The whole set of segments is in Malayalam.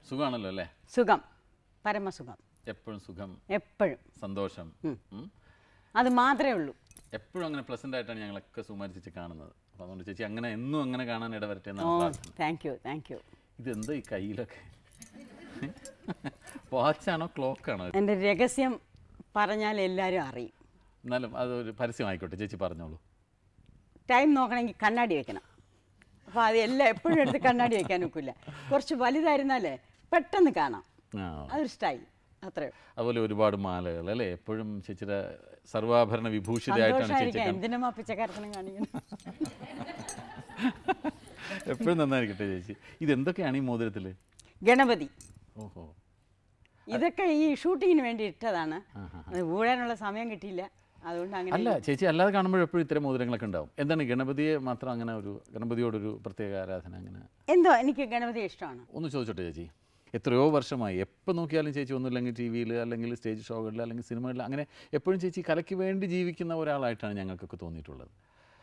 സുഖമാണല്ലോ അല്ലേ സുഖം പരമസുഖം എപ്പോഴും സുഖം എപ്പോഴും സന്തോഷം ഉം. അത് മാത്രമേ ഉള്ളൂ എപ്പോഴും അങ്ങനെ പ്ലസന്റ് ആയിട്ടാണ് ഞങ്ങളൊക്കെ സുമാരി ചേച്ചി കാണുന്നത് അപ്പോൾ അതുകൊണ്ട് ചേച്ചി അങ്ങനെ എന്നും അങ്ങനെ കാണാൻ ഇടവരട്ടെ ഓ എന്നാണ് പ്രാർത്ഥന താങ്ക് യു താങ്ക് യു ഇതെന്താ ഈ കയ്യിലൊക്കെ വാച്ചാണോ ക്ലോക്കാണോ എൻ്റെ രഹസ്യം പറഞ്ഞാൽ എല്ലാവരും അറിയും എന്നാലും അതൊരു പരസ്യമായിക്കോട്ടെ ചേച്ചി പറഞ്ഞോളൂ ടൈം നോക്കണമെങ്കിൽ കണ്ണാടി വെക്കണം അപ്പോൾ അത് എല്ലാം എപ്പോഴും എടുത്ത് കണ്ണാടി വെക്കാൻ ഒക്കില്ല കുറച്ച് വലുതായിരുന്നാലേ പെട്ടെന്ന് കാണാം ആ അതൊരു സ്റ്റൈൽ അത്രേ ഉള്ളൂ. അതുപോലെ ഒരുപാട് മാലകൾ അല്ലേ എപ്പോഴും ചേച്ചിയുടെ സർവാഭരണ വിഭൂഷിതയായിട്ടാണ് ചേച്ചി സന്തോഷമായിരിക്കാം എന്തിനും ആ പിച്ചക്കാരത്തിനും കാണിക്കുന്നത് എപ്പോഴും നന്നായിരിക്കട്ടെ ചേച്ചി ഇതെന്തൊക്കെയാണ് ഈ മോതിരത്തിൽ ഗണപതി ഓഹോ ഇതൊക്കെ ഈ ഷൂട്ടിങ്ങിന് വേണ്ടി ഇട്ടതാണ് അത് ഊഴാനുള്ള സമയം കിട്ടിയില്ല അതുകൊണ്ട് അങ്ങനെ അല്ല ചേച്ചി അല്ലാതെ കാണുമ്പോൾ എപ്പോഴും ഇത്തരം മോതിരങ്ങളൊക്കെ ഉണ്ടാവും എന്താണ് ഗണപതിയെ മാത്രം അങ്ങനെ ഒരു ഗണപതിയോടൊരു പ്രത്യേക ആരാധന അങ്ങനെ എന്തോ എനിക്ക് ഗണപതി ഇഷ്ടമാണ് ഒന്ന് ചോദിച്ചോട്ടെ ചേച്ചി എത്രയോ വർഷമായി എപ്പോൾ നോക്കിയാലും ചേച്ചി ഒന്നുമില്ലെങ്കിൽ ടി വിയിൽ അല്ലെങ്കിൽ സ്റ്റേജ് ഷോകളിൽ അല്ലെങ്കിൽ സിനിമകളിൽ അങ്ങനെ എപ്പോഴും ചേച്ചി കലയ്ക്ക് വേണ്ടി ജീവിക്കുന്ന ഒരാളായിട്ടാണ് ഞങ്ങൾക്കൊക്കെ തോന്നിയിട്ടുള്ളത്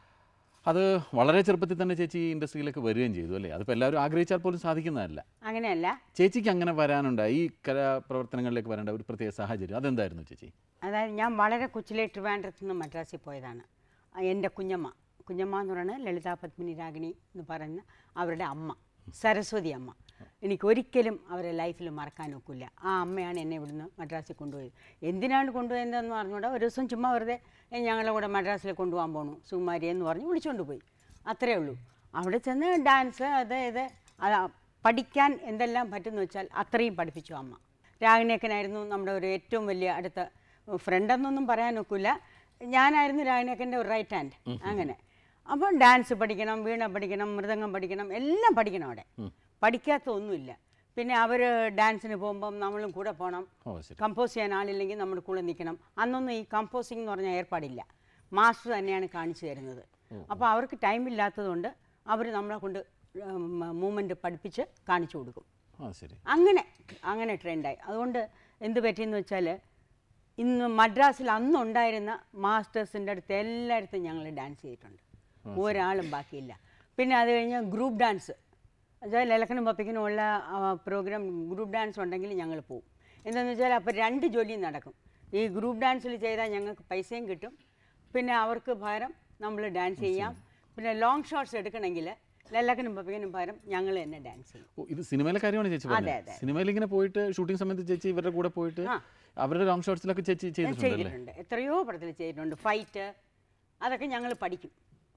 അത് വളരെ ചെറുപ്പത്തിൽ തന്നെ ചേച്ചി ഈ ഇൻഡസ്ട്രിയിലേക്ക് വരികയും ചെയ്തു അല്ലേ അതിപ്പോൾ എല്ലാവരും ആഗ്രഹിച്ചാൽ പോലും സാധിക്കുന്നതല്ല അങ്ങനെയല്ല ചേച്ചിക്ക് അങ്ങനെ വരാനുണ്ടായി ഈ കലാപ്രവർത്തനങ്ങളിലേക്ക് വരേണ്ട ഒരു പ്രത്യേക സാഹചര്യം അതെന്തായിരുന്നു ചേച്ചി അതായത് ഞാൻ വളരെ കൊച്ചിലെ ട്രിവാൻഡ്രത്ത് നിന്ന് മദ്രാസിൽ പോയതാണ് ആ, എൻ്റെ കുഞ്ഞമ്മ കുഞ്ഞമ്മ എന്ന് പറയുന്നത് ലളിതാ പത്മിനി രാഗിണി എന്ന് പറയുന്ന അവരുടെ അമ്മ സരസ്വതി അമ്മ എനിക്ക് ഒരിക്കലും അവരെ ലൈഫിൽ മറക്കാൻ ഒക്കില്ല ആ അമ്മയാണ് എന്നെ ഇവിടുന്ന് മദ്രാസിൽ കൊണ്ടുപോയത് എന്തിനാണ് കൊണ്ടുപോയതെന്ന് പറഞ്ഞുകൂടെ ഒരു ദിവസം ചുമ്മാ വെറുതെ "ഏ, ഞങ്ങളെ കൂടെ മദ്രാസിൽ കൊണ്ടുപോകാൻ പോണു സുകുമാരി എന്ന് പറഞ്ഞ് വിളിച്ചുകൊണ്ട് പോയി അത്രേ ഉള്ളൂ അവിടെ ചെന്ന് ഡാൻസ് അത് ഇത് അത് പഠിക്കാൻ എന്തെല്ലാം പറ്റുമെന്ന് വെച്ചാൽ അത്രയും പഠിപ്പിച്ചു അമ്മ രാഗിണിയക്കനായിരുന്നു നമ്മുടെ ഒരു ഏറ്റവും വലിയ അടുത്ത ഫ്രണ്ട് എന്നൊന്നും പറയാനൊക്കില്ല ഞാനായിരുന്നു രാഗിണിയക്കൻ്റെ ഒരു റൈറ്റ് ഹാൻഡ് അങ്ങനെ അപ്പോൾ ഡാൻസ് പഠിക്കണം വീണ പഠിക്കണം മൃദംഗം പഠിക്കണം എല്ലാം പഠിക്കണം അവിടെ പഠിക്കാത്ത ഒന്നുമില്ല പിന്നെ അവർ ഡാൻസിന് പോകുമ്പം നമ്മളും കൂടെ പോകണം ഓ ശരി കമ്പോസ് ചെയ്യാൻ ആളില്ലെങ്കിൽ നമ്മുടെ കൂടെ നിൽക്കണം അന്നൊന്നും ഈ കമ്പോസിംഗ് എന്ന് പറഞ്ഞ ഏർപ്പാടില്ല മാസ്റ്റർ തന്നെയാണ് കാണിച്ചു തരുന്നത് അപ്പോൾ അവർക്ക് ടൈം ഇല്ലാത്തതുകൊണ്ട് അവർ നമ്മളെ കൊണ്ട് മൂമെൻറ്റ് പഠിപ്പിച്ച് കാണിച്ചു കൊടുക്കും ആ ശരി അങ്ങനെ അങ്ങനെ ട്രെൻഡായി അതുകൊണ്ട് എന്ത് പറ്റിയെന്ന് വെച്ചാൽ ഇന്ന് മദ്രാസിൽ അന്നുണ്ടായിരുന്ന മാസ്റ്റേഴ്സിൻ്റെ അടുത്ത് എല്ലായിടത്തും ഞങ്ങൾ ഡാൻസ് ചെയ്തിട്ടുണ്ട് ഒരാളും ബാക്കിയില്ല പിന്നെ അത് കഴിഞ്ഞ് ഗ്രൂപ്പ് ഡാൻസ് അതായത് ലലക്കനും പപ്പിക്കനും ഉള്ള പ്രോഗ്രാം ഗ്രൂപ്പ് ഡാൻസ് ഉണ്ടെങ്കിൽ ഞങ്ങൾ പോവും എന്താണെന്ന് വെച്ചാൽ അപ്പോൾ രണ്ട് ജോലിയും നടക്കും ഈ ഗ്രൂപ്പ് ഡാൻസിൽ ചെയ്താൽ ഞങ്ങൾക്ക് പൈസയും കിട്ടും പിന്നെ അവർക്ക് പകരം നമ്മൾ ഡാൻസ് ചെയ്യാം പിന്നെ ലോങ് ഷോട്ട്സ് എടുക്കണമെങ്കിൽ ലല്ലക്കനും പപ്പിക്കനും പകരം ഞങ്ങൾ തന്നെ ഡാൻസ് ചെയ്യും ഓ ഇത് സിനിമയിലെ കാര്യമാണ് ചേച്ചി അതെ, പറഞ്ഞത് സിനിമയിൽ ഇങ്ങനെ പോയിട്ട് ഷൂട്ടിംഗ് സമയത്ത് ചേച്ചി ഇവരുടെ കൂടെ പോയിട്ട് ആ. അവരുടെ ലോങ് ഷോട്ട്സിലൊക്കെ ചേച്ചി ചെയ്തിട്ടുണ്ടല്ലേ ചെയ്തിട്ടുണ്ട് എത്രയോ പടത്തിൽ ചെയ്തിട്ടുണ്ട് ഫൈറ്റ് അതൊക്കെ ഞങ്ങൾ പഠിക്കും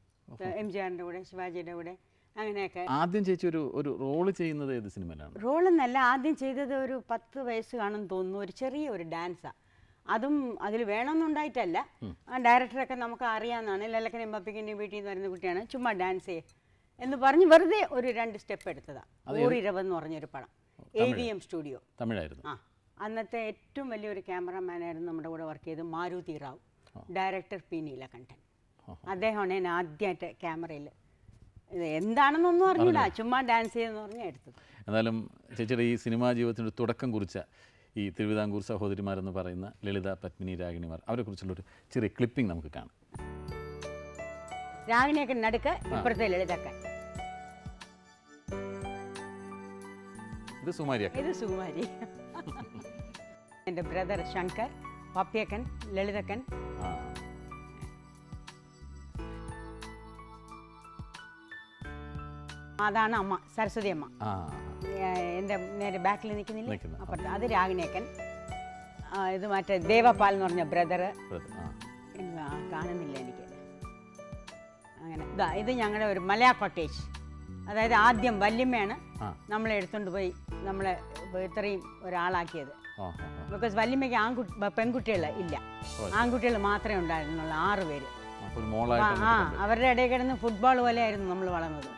എം ജി ആറിൻ്റെ കൂടെ ശിവാജിയുടെ കൂടെ അങ്ങനെയൊക്കെ ആദ്യം ചേച്ചി ഒരു ഒരു റോള് ചെയ്യുന്നത് ഏത് സിനിമയിലാണ് റോളെന്നല്ല ആദ്യം ചെയ്തത് ഒരു പത്ത് വയസ്സ് കാണും തോന്നുന്നു ഒരു ചെറിയ ഒരു ഡാൻസാണ് അതും അതിൽ വേണമെന്നുണ്ടായിട്ടല്ല ആ ഡയറക്ടറൊക്കെ നമുക്ക് അറിയാവുന്നതാണ് ലലക്കനും പപ്പിക്കിൻ്റെയും വീട്ടിൽ നിന്ന് വരുന്ന കുട്ടിയാണ് ചുമ്മാ ഡാൻസ് ചെയ്യേ എന്ന് പറഞ്ഞ് വെറുതെ ഒരു രണ്ട് സ്റ്റെപ്പ് എടുത്തതാണ് ഊറിരവെന്ന് പറഞ്ഞൊരു പടം എ വി എം സ്റ്റുഡിയോ തമിഴായിരുന്നു ആ അന്നത്തെ ഏറ്റവും വലിയൊരു ക്യാമറമാനായിരുന്നു നമ്മുടെ കൂടെ വർക്ക് ചെയ്ത് മാരുതി റാവു ഡയറക്ടർ പി നീലകണ്ഠൻ അദ്ദേഹമാണ് ഞാൻ ആദ്യമായിട്ട് ക്യാമറയിൽ ഇത് എന്താണെന്നൊന്നും അറിഞ്ഞില്ല ചുമ്മാ ഡാൻസ് ചെയ്തെന്ന് പറഞ്ഞാൽ എടുത്തത് എന്നാലും ചേച്ചിയുടെ ഈ സിനിമാ ജീവിതത്തിൻ്റെ തുടക്കം കുറിച്ച ഈ തിരുവിതാംകൂർ സഹോദരിമാരെന്ന് പറയുന്ന ലളിത പത്മിനി രാഗിണിമാർ അവരെക്കുറിച്ചുള്ളൊരു ചെറിയ ക്ലിപ്പിംഗ് നമുക്ക് കാണാം രാഗിണിയൊക്കെ നടുക്ക് ഇപ്പുറത്തെ ലളിതക്കൻ ഇത് സുമാരിയാക്ക ഇത് സുകുമാരി എൻ്റെ ബ്രദർ ശങ്കർ പപ്പിയക്കൻ ലളിതക്കൻ ആ അതാണ് അമ്മ സരസ്വതി അമ്മ ആ ഏഹ് എൻ്റെ നേരെ ബാക്കിൽ നിൽക്കുന്നില്ലേ നിൽക്കുന്ന, ആ. അപ്പുറത്ത് അത് രാഗിണിയക്കൻ ആ, ഇത് മറ്റേ ദേവപാൽ എന്ന് പറഞ്ഞ ബ്രദർ brother, ആ കാണുന്നില്ല എനിക്ക് അങ്ങനെ ഇതാ ഇത് ഞങ്ങളുടെ ഒരു മലയാ കോട്ടേജ് അതായത് ആദ്യം വല്യമ്മയാണ് ആ. നമ്മളെ എടുത്തുകൊണ്ട് പോയി നമ്മളെ ഇത്രയും ഒരാളാക്കിയത് ആ ആ ആ. ബിക്കോസ് വല്യമ്മയ്ക്ക് ആൺകുട്ടി പെൺകുട്ടികൾ ഇല്ല ആൺകുട്ടികൾ മാത്രമേ ഉണ്ടായിരുന്നുള്ളൂ ആറ് പേര് അപ്പോൾ ഒരു ആ, മോളായിട്ട് ആ അവരുടെ ഇടയിൽ കിടന്ന് ഫുട്ബോൾ പോലെയായിരുന്നു നമ്മൾ വളർന്നത്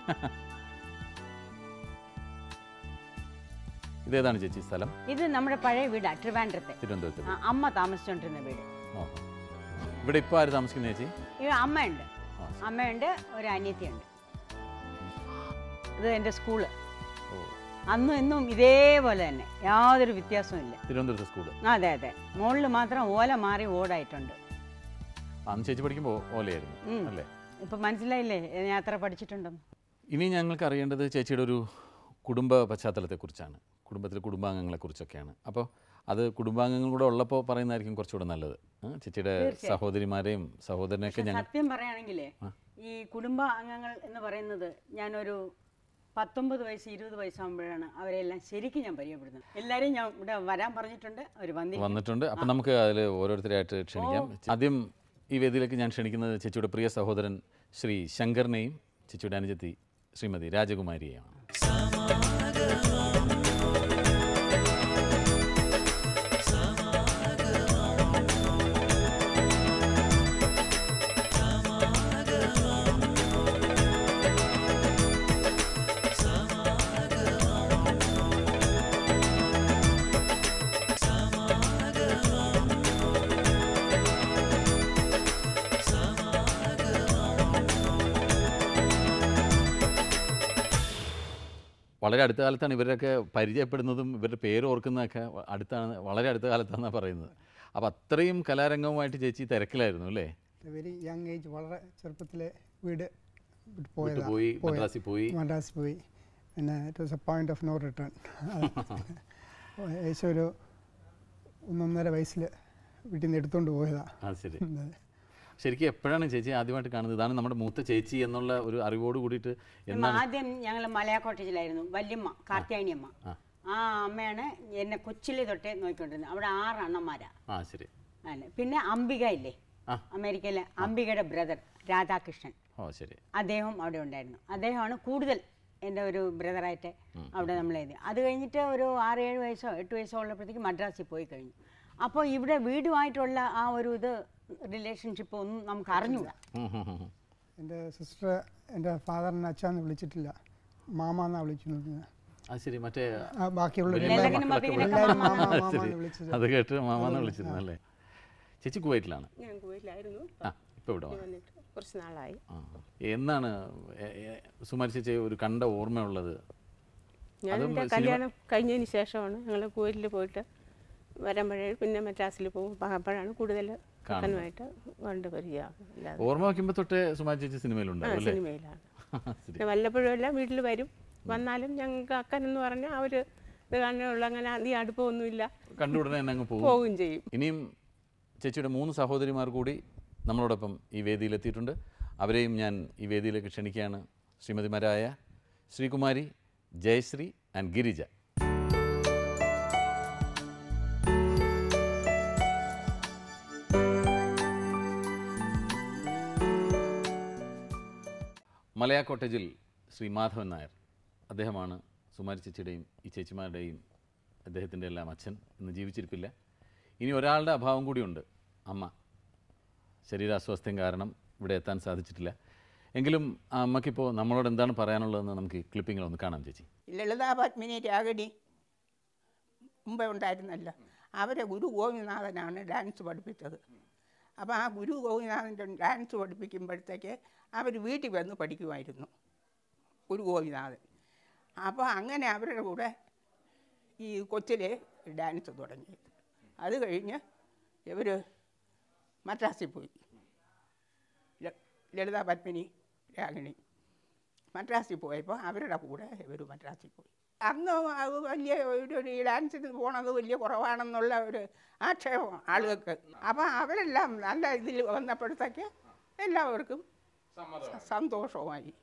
ഇതേതാണ് ചേച്ചി സ്ഥലം ഇത് നമ്മുടെ പഴയ വീടാ ട്രിവാൻഡ്രത്തെ തിരുവനന്തപുരത്ത് ആ, അമ്മ താമസിച്ചുകൊണ്ടിരുന്ന വീട് ആ ഇവിടെ ഇപ്പോൾ ആര് താമസിക്കുന്ന ചേച്ചി ഇത് അമ്മയുണ്ട് ആ, അമ്മയുണ്ട് ഒരു അനിയത്തിയുണ്ട് ഇത് എൻ്റെ സ്കൂള് ഓ അന്നും ഇന്നും ഇതേപോലെ തന്നെ യാതൊരു വ്യത്യാസവും ഇല്ല തിരുവനന്തപുരത്തെ സ്കൂള് ആ, അതെ അതെ മുകളിൽ മാത്രം ഓല മാറി ഓടായിട്ടുണ്ട് അന്ന് ചേച്ചി പഠിക്കുമ്പോൾ ഓലയായിരുന്നു ഉം. അല്ലേ ഇപ്പം മനസ്സിലായില്ലേ ഞാൻ അത്ര പഠിച്ചിട്ടുണ്ടെന്ന് ഇനി ഞങ്ങൾക്ക് അറിയേണ്ടത് ചേച്ചിയുടെ ഒരു കുടുംബ പശ്ചാത്തലത്തെക്കുറിച്ചാണ് കുടുംബത്തിലെ കുടുംബാംഗങ്ങളെക്കുറിച്ചൊക്കെയാണ് അപ്പോൾ അത് കുടുംബാംഗങ്ങൾ കൂടെ ഉള്ളപ്പോൾ പറയുന്നതായിരിക്കും കുറച്ചുകൂടെ നല്ലത് ഉം, ചേച്ചിയുടെ സഹോദരിമാരെയും സഹോദരനെയൊക്കെ ഞങ്ങൾ സത്യം പറയുകയാണെങ്കിലേ ഈ കുടുംബ അംഗങ്ങൾ എന്ന് പറയുന്നത് ഞാനൊരു പത്തൊമ്പത് വയസ്സ് ഇരുപത് വയസ്സാകുമ്പോഴാണ് അവരെല്ലാം ശരിക്കും ഞാൻ പരിചയപ്പെടുന്നത് എല്ലാവരെയും ഞാൻ ഇവിടെ വരാൻ പറഞ്ഞിട്ടുണ്ട് അവർ വന്നില്ല വന്നിട്ടുണ്ട് അപ്പം നമുക്ക് അതിൽ ഓരോരുത്തരായിട്ട് ക്ഷണിക്കാം ആദ്യം ഈ വേദിയിലേക്ക് ഞാൻ ക്ഷണിക്കുന്നത് ചേച്ചിയുടെ പ്രിയ സഹോദരൻ ശ്രീ ശങ്കറിനെയും ചേച്ചിയുടെ അനുജത്തി ശ്രീമതി രാജകുമാരിയെയാണ് വളരെ അടുത്ത കാലത്താണ് ഇവരൊക്കെ പരിചയപ്പെടുന്നതും ഇവരുടെ പേര് ഓർക്കുന്നതൊക്കെ വ- അടുത്താണ് വളരെ അടുത്ത കാലത്താണെന്നാണ് പറയുന്നത് അപ്പോൾ അത്രയും കലാരംഗവുമായിട്ട് ചേച്ചി തിരക്കിലായിരുന്നു അല്ലേ വെരി യങ് ഏജ് വളരെ ചെറുപ്പത്തിലെ വീട് വിട്ട് വിട്ടു പോയതാ പോയി മദ്രാസിൽ പോയി മദ്രാസിൽ പോയി പിന്നെ it was a point of no return ഏകദേശം ഒരു ഒന്നൊന്നര വയസ്സിൽ വീട്ടിൽ നിന്ന് എടുത്തുകൊണ്ട് പോയതാ അത് ശരി ശരിക്കും എപ്പോഴാണ് ചേച്ചി ആദ്യമായിട്ട് കാണുന്നത് ഇതാണ് നമ്മുടെ മൂത്ത ചേച്ചി എന്നുള്ള ഒരു അറിവോട് കൂടിയിട്ട് എന്നാണ് ആദ്യം ഞങ്ങൾ മലയാ കോട്ടേജിലായിരുന്നു വല്യമ്മ കാർത്യായനി അമ്മ ആ അമ്മയാണ് എന്നെ കൊച്ചിലെ തൊട്ടേ നോക്കിക്കൊണ്ടിരുന്നത് അവിടെ ആറ് അണ്ണന്മാരാ ആ ശരി അല്ലേ പിന്നെ അംബിക ഇല്ലേ ആ. അമേരിക്കയിലെ അംബികയുടെ ബ്രദർ രാധാകൃഷ്ണൻ ഓ ശരി അദ്ദേഹം അവിടെ ഉണ്ടായിരുന്നു അദ്ദേഹമാണ് കൂടുതൽ എൻ്റെ ഒരു ബ്രദറായിട്ട് അവിടെ നമ്മൾ എഴുതി അത് കഴിഞ്ഞിട്ട് ഒരു ആറ് ഏഴ് വയസ്സോ എട്ട് വയസ്സോ ഉള്ളപ്പോഴത്തേക്ക് മദ്രാസിൽ പോയി കഴിഞ്ഞു അപ്പോൾ ഇവിടെ വീടുമായിട്ടുള്ള ആ ഒരു ഇത് റിലേഷൻഷിപ്പ് ഒന്നും നമുക്ക് അറിഞ്ഞൂടാ ഉം, ഉം, ഉം, ഉം. എൻ്റെ സിസ്റ്റർ എൻ്റെ ഫാദറിനെ അച്ഛന്ന് വിളിച്ചിട്ടില്ല മാമ എന്നാണ് വിളിച്ചിരുന്നത് അത് ശരി മറ്റേ ആ, ബാക്കിയുള്ള വലിയ എല്ലാവരും ലെല്ലകനും പപ്പികനൊക്കെ എല്ലാവരും മാമ മാമ അത് മാമ ശരി എന്ന് വിളിച്ചത് അത് കേട്ട് മാമാന്ന് വിളിച്ചിരുന്നു അല്ലേ ചേച്ചി കുവൈറ്റിലാണ് ഞാൻ കുവൈറ്റിലായിരുന്നു ആ ഇപ്പോൾ ഇവിടെ വന്നു. വന്നിട്ട് കുറച്ച് നാളായി ആ എന്നാണ് എ- എ- സുമാരി ചേച്ചി ഒരു കണ്ട ഓർമ്മയുള്ളത് ഞാൻ അതും എൻ്റെ സിനിമ- കല്യാണം കഴിഞ്ഞതിന് ശേഷമാണ് ഞങ്ങൾ കുവൈറ്റിൽ പോയിട്ട് വരുമ്പോഴേ പിന്നെ മദ്രാസിൽ പോകും അപ്പ- അപ്പോഴാണ് കൂടുതൽ കക്കനുമായിട്ട് കണ്ട് പരിചയമാകും അല്ലാതെ ഓർമ്മ വയ്ക്കുമ്പോൾ തൊട്ടേ സുമാരി ചേച്ചി ആ സിനിമയിലുണ്ടാവും അല്ലേ സിനിമയിലാണ് ശരി പിന്നെ വല്ലപ്പോഴും എല്ലാം വീട്ടിൽ വരും വന്നാലും ഞങ്ങൾക്ക് അക്കൻ എന്ന് പറഞ്ഞാൽ അവർ ഇത് കാണുകയുള്ളൂ അങ്ങനെ നീ അടുപ്പമൊന്നുമില്ല കണ്ട ഉടനെ തന്നെ അങ്ങ് പോകും പോവുകയും ചെയ്യും ഇനിയും ചേച്ചിയുടെ മൂന്ന് സഹോദരിമാർ കൂടി നമ്മളോടൊപ്പം ഈ വേദിയിലെത്തിയിട്ടുണ്ട് അവരെയും ഞാൻ ഈ വേദിയിലേക്ക് ക്ഷണിക്കുകയാണ് ശ്രീമതിമാരായ ശ്രീകുമാരി ജയശ്രീ ആൻഡ് ഗിരിജ മലയാ കോട്ടേജിൽ ശ്രീ മാധവൻ നായർ അദ്ദേഹമാണ് സുമാരി ചേച്ചിയുടെയും ഈ ചേച്ചിമാരുടെയും അദ്ദേഹത്തിൻ്റെ എല്ലാം അച്ഛൻ ഇന്ന് ജീവിച്ചിരിപ്പില്ല ഇനി ഒരാളുടെ അഭാവം കൂടിയുണ്ട് അമ്മ ശരീരാസ്വാസ്ഥ്യം കാരണം ഇവിടെ എത്താൻ സാധിച്ചിട്ടില്ല എങ്കിലും ആ അമ്മയ്ക്കിപ്പോൾ നമ്മളോട് എന്താണ് പറയാനുള്ളതെന്ന് നമുക്ക് ഈ ക്ലിപ്പിങ്ങിൽ ഒന്ന് കാണാം ചേച്ചി ലളിതാ പത്മിനി രാഗടി മുമ്പേ ഉണ്ടായിരുന്നല്ലോ അവരെ ഗുരു ഗോപിനാഥനാണ് ഡാൻസ് പഠിപ്പിച്ചത് അപ്പോൾ ആ ഗുരു ഗോപിനാഥൻ്റെ ഡാൻസ് പഠിപ്പിക്കുമ്പോഴത്തേക്ക് അവർ വീട്ടിൽ വന്ന് പഠിക്കുമായിരുന്നു ഗുരു ഗോപിനാഥൻ അപ്പോൾ അങ്ങനെ അവരുടെ കൂടെ ഈ കൊച്ചിലെ ഡാൻസ് തുടങ്ങി അത് കഴിഞ്ഞ് ഇവർ മദ്രാസിൽ പോയി ല- ലളിതാ പത്മിനി രാഗിണി മദ്രാസിൽ പോയപ്പോൾ അവരുടെ കൂടെ ഇവർ മദ്രാസിൽ പോയി അന്ന് അത് വലിയ ഒരു ഒരു ഈ ഡാൻസിന് പോണത് വലിയ കുറവാണെന്നുള്ള ഒരു ആക്ഷേപം ആളുകൾക്ക് അപ്പം അവരെല്ലാം നല്ല ഇതിൽ വന്നപ്പോഴത്തേക്ക് എല്ലാവർക്കും സ- സന്തോഷമായി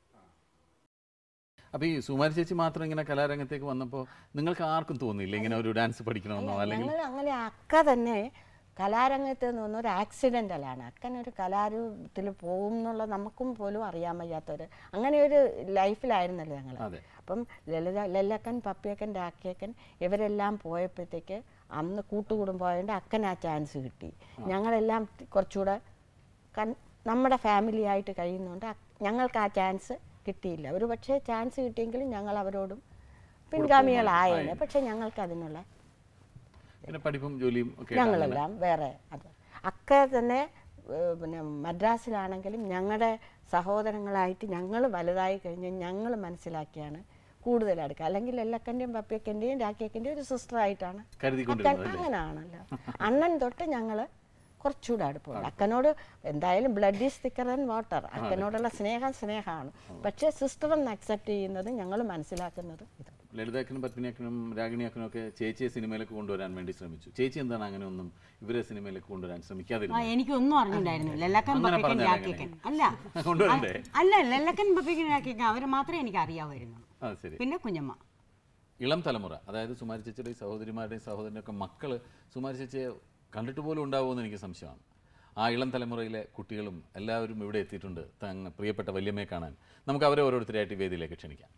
അപ്പോൾ ഈ സുമാരി ചേച്ചി മാത്രം ഇങ്ങനെ കലാരംഗത്തേക്ക് വന്നപ്പോൾ നിങ്ങൾക്ക് ആർക്കും തോന്നിയില്ല ഇങ്ങനെ ഒരു ഡാൻസ് പഠിക്കണമെന്നോ അല്ലെങ്കിൽ ഞങ്ങൾ അങ്ങനെ അക്ക തന്നെ കലാരംഗത്ത് നിന്ന് ഒരു ആക്സിഡൻ്റലാണ് അക്കനൊരു കലാരൂപത്തിൽ പോകും എന്നുള്ള നമുക്കും പോലും അറിയാൻ വയ്യാത്തൊരു അങ്ങനെ ഒരു ലൈഫിലായിരുന്നല്ലോ ഞങ്ങൾ അതെ. അപ്പം ലളിത ലല്ലക്കൻ പപ്പിയക്കൻ രാക്കിയക്കൻ ഇവരെല്ലാം പോയപ്പോഴത്തേക്ക് അന്ന് കൂട്ടുകുടുംബമായതുകൊണ്ട് അക്കൻ ആ ചാൻസ് കിട്ടി ഞങ്ങളെല്ലാം കുറച്ചുകൂടെ കൺ നമ്മുടെ ഫാമിലി ആയിട്ട് കഴിയുന്നതുകൊണ്ട് അ- ഞങ്ങൾക്ക് ആ ചാൻസ് കിട്ടിയില്ല ഒരു പക്ഷേ ചാൻസ് കിട്ടിയെങ്കിലും ഞങ്ങൾ അവരോടും പിൻഗാമികളായേനെ പക്ഷെ ഞങ്ങൾക്ക് അതിനുള്ള പിന്നെ പഠിപ്പും ജോലിയും ഒക്കെ ആയിട്ട് അങ്ങനെ. ഞങ്ങളെല്ലാം വേറെ അത് അക്ക തന്നെ ഏഹ്, പിന്നെ മദ്രാസിലാണെങ്കിലും ഞങ്ങളുടെ സഹോദരങ്ങളായിട്ട് ഞങ്ങൾ വലുതായി കഴിഞ്ഞ് ഞങ്ങൾ മനസ്സിലാക്കിയാണ് കൂടുതൽ അടുക്കുക അല്ലെങ്കിൽ എല്ലക്കൻ്റെയും പപ്പിയക്കൻ്റെയും രാക്കിയക്കൻ്റെയും ഒരു സിസ്റ്ററായിട്ടാണ് കരുതിക്കൊണ്ടിരുന്നത് അക്കൻ അല്ലേ? അങ്ങനെയാണല്ലോ അണ്ണൻ തൊട്ട് ഞങ്ങൾ കുറച്ചുകൂടെ അടുപ്പമുണ്ട് അക്കനോട് എന്തായാലും blood is thicker and water അക്കനോടുള്ള സ്നേഹം സ്നേഹമാണ് പക്ഷേ സിസ്റ്റർ എന്ന് അക്സെപ്റ്റ് ചെയ്യുന്നത് ഞങ്ങൾ മനസ്സിലാക്കുന്നത് ഇത് ലളിതാക്കനും പത്മിനിയാക്കനും രാഗിണിയാക്കനും ഒക്കെ ചേച്ചിയെ സിനിമയിലേക്ക് കൊണ്ടുവരാൻ വേണ്ടി ശ്രമിച്ചു ചേച്ചി എന്താണ് അങ്ങനെ ഒന്നും ഇവരെ സിനിമയിലേക്ക് കൊണ്ടുവരാൻ ആ ശ്രമിക്കാതിരുന്നത് എനിക്കൊന്നും അറിഞ്ഞിട്ടുണ്ടായിരുന്നു ലല്ലക്കൻ അങ്ങനെ പപ്പിക്കൻ പറഞ്ഞാൽ രാക്കിക്കൻ എങ്ങനെ? അല്ല കൊണ്ടുവരണ്ടേ? അല്ല ലല്ലക്കൻ പപ്പിക്കൻ രാക്കിക്കൻ അവർ മാത്രമേ എനിക്ക് അറിയാമായിരുന്നുള്ളൂ ആ ശരി പിന്നെ കുഞ്ഞമ്മ ഇളം തലമുറ അതായത് സുമാരി ചേച്ചിയുടെയും സഹോദരിമാരുടെയും സഹോദരൻ്റെ ഒക്കെ മക്കൾ സുമാരി ചേച്ചിയെ കണ്ടിട്ട് പോലും ഉണ്ടാവുമെന്ന് എനിക്ക് സംശയമാണ് ആ ഇളം തലമുറയിലെ കുട്ടികളും എല്ലാവരും ഇവിടെ എത്തിയിട്ടുണ്ട് തങ്ങ പ്രിയപ്പെട്ട വല്യമ്മയെ കാണാൻ നമുക്ക് അവരെ ഓരോരുത്തരായിട്ട് ഈ വേദിയിലേക്ക് ക്ഷണിക്കാം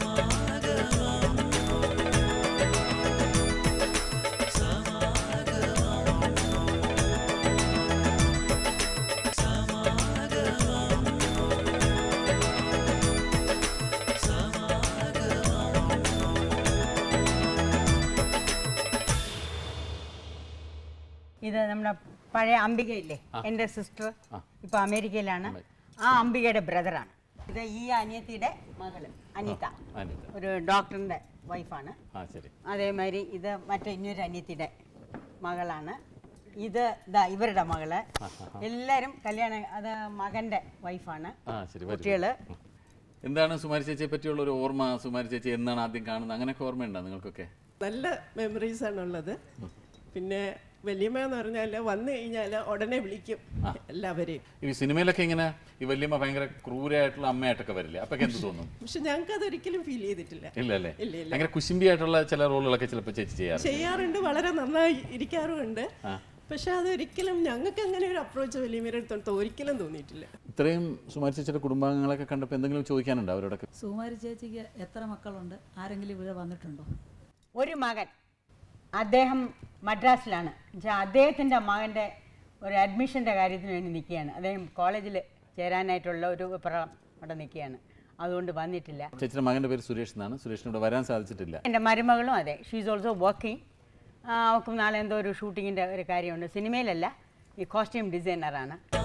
ഇത് നമ്മുടെ പഴയ അംബികയില്ലേ എൻ്റെ സിസ്റ്റർ ഇപ്പൊ അമേരിക്കയിലാണ് ആ അംബികയുടെ ബ്രദറാണ് ഇത് ഈ അനിയത്തിയുടെ മകള് അനിത അനിത ഒരു ഡോക്ടറിന്റെ വൈഫാണ് ആ ശരി അതേമാതിരി ഇത് മറ്റേ ഇന്നൊരു അനിയത്തിയുടെ മകളാണ് ഇത് ഇതാ ഇവരുടെ മകള് എല്ലാരും കല്യാണം അത് മകന്റെ വൈഫാണ് ആ ശരി വരൂ. കുട്ടികള് എന്താണ് സുമാരി ചേച്ചിയെ പറ്റിയുള്ള ഒരു ഓർമ്മ സുമാരി ചേച്ചി എന്നാണ് ആദ്യം കാണുന്നത് അങ്ങനെയൊക്കെ ഓർമ്മയുണ്ടോ നിങ്ങൾക്കൊക്കെ നല്ല മെമ്മറീസ് ആണുള്ളത് പിന്നെ വല്യമ്മ എന്ന് പറഞ്ഞാൽ വന്നു കഴിഞ്ഞാൽ ഉടനെ വിളിക്കും എല്ലാവരെയും ഈ സിനിമയിലൊക്കെ ഇങ്ങനെ ഈ വല്യമ്മ ഭയങ്കര ക്രൂരായിട്ടുള്ള അമ്മയായിട്ടൊക്കെ വരില്ലേ അപ്പൊക്കെ എന്ത് തോന്നും പക്ഷെ ഞങ്ങൾക്ക് അതൊരിക്കലും ഫീൽ ചെയ്തിട്ടില്ല ഇല്ല അല്ലേ ഇല്ല, ഇല്ല. ഭയങ്കര കുശുംബിയായിട്ടുള്ള ചില റോളുകളൊക്കെ ചിലപ്പോൾ ചേച്ചി ചെയ്യാറ് ചെയ്യാറുണ്ട് വളരെ നന്നായി ഇരിക്കാറുമുണ്ട് പക്ഷെ അതൊരിക്കലും ഞങ്ങൾക്ക് അങ്ങനെ ഒരു അപ്രോച്ച് വലിയമ്മയുടെ അടുത്തോട്ട് ഒരിക്കലും തോന്നിയിട്ടില്ല ഇത്രയും സുമാരി ചേച്ചിയുടെ കുടുംബാംഗങ്ങളൊക്കെ കണ്ടപ്പോൾ എന്തെങ്കിലും ചോദിക്കാനുണ്ടോ അവരോടൊക്കെ സുകുമാരി ചേച്ചിക്ക് എത്ര മക്കളുണ്ട് ആരെങ്കിലും ഇവിടെ വന്നിട്ടുണ്ടോ ഒരു മകൻ അദ്ദേഹം മദ്രാസിലാണ് എന്നുവെച്ചാൽ അദ്ദേഹത്തിൻ്റെ മകൻ്റെ ഒരു അഡ്മിഷൻ്റെ കാര്യത്തിന് വേണ്ടി നിൽക്കുകയാണ് അദ്ദേഹം കോളേജിൽ ചേരാനായിട്ടുള്ള ഒരു വിപ്രം അവിടെ നിൽക്കുകയാണ് അതുകൊണ്ട് വന്നിട്ടില്ല ചേച്ചിയുടെ മകന്റെ പേര് സുരേഷ് എന്നാണ് സുരേഷിന് ഇവിടെ വരാൻ സാധിച്ചിട്ടില്ല എൻ്റെ മരുമകളും അതെ ഷീസ് ഓൾസോ വർക്കിംഗ് അവൾക്കും നാളെ എന്തോ ഒരു ഷൂട്ടിങ്ങിൻ്റെ ഒരു കാര്യമുണ്ട് സിനിമയിലല്ല ഈ കോസ്റ്റ്യൂം ഡിസൈനറാണ്